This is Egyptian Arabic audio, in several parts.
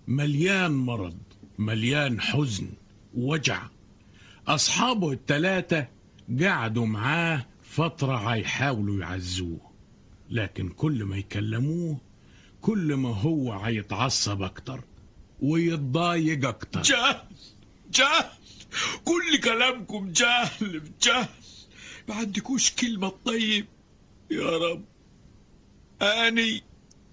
مليان مرض مليان حزن ووجع أصحابه التلاتة قعدوا معاه فترة هيحاولوا يعزوه لكن كل ما يكلموه كل ما هو هيتعصب أكتر ويتضايق أكتر جهل جهل كل كلامكم جهل في جهل ما عندكوش كلمة طيب يا رب أني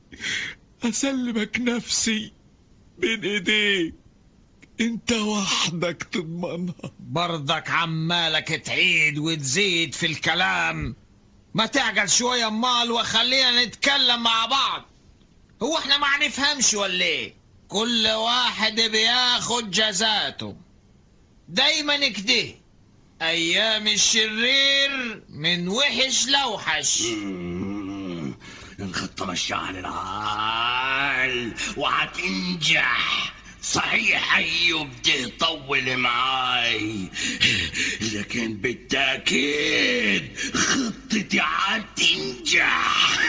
أسلمك نفسي بين إيديك أنت وحدك تضمنها برضك عمالك تعيد وتزيد في الكلام ما تعقل شوية مال وخلينا نتكلم مع بعض هو احنا ما نفهمش ولا ايه كل واحد بياخد جزاته دايما كده ايام الشرير من وحش لوحش مم. الخطة ماشية على العال وهتنجح صحيح ايوب ده طول معاي لكن بالتأكيد خطتي هتنجح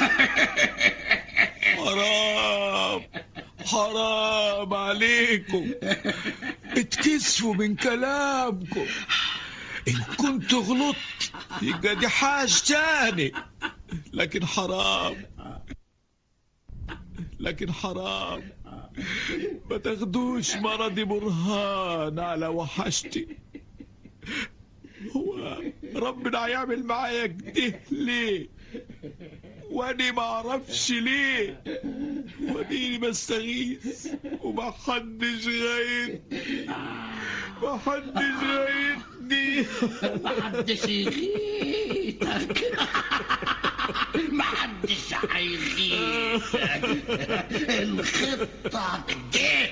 حرام حرام عليكم اتكسفوا من كلامكم ان كنت غلطت يبقى دي حاجة تاني لكن حرام لكن حرام ما تاخدوش مرضي برهان على وحشتي هو ربنا هيعمل معايا كده ليه واني ما اعرفش ليه وديني بستغيث وما حدش غايتني ما حدش غايتني محدش يغيثك محدش هيغيثك الخطة كده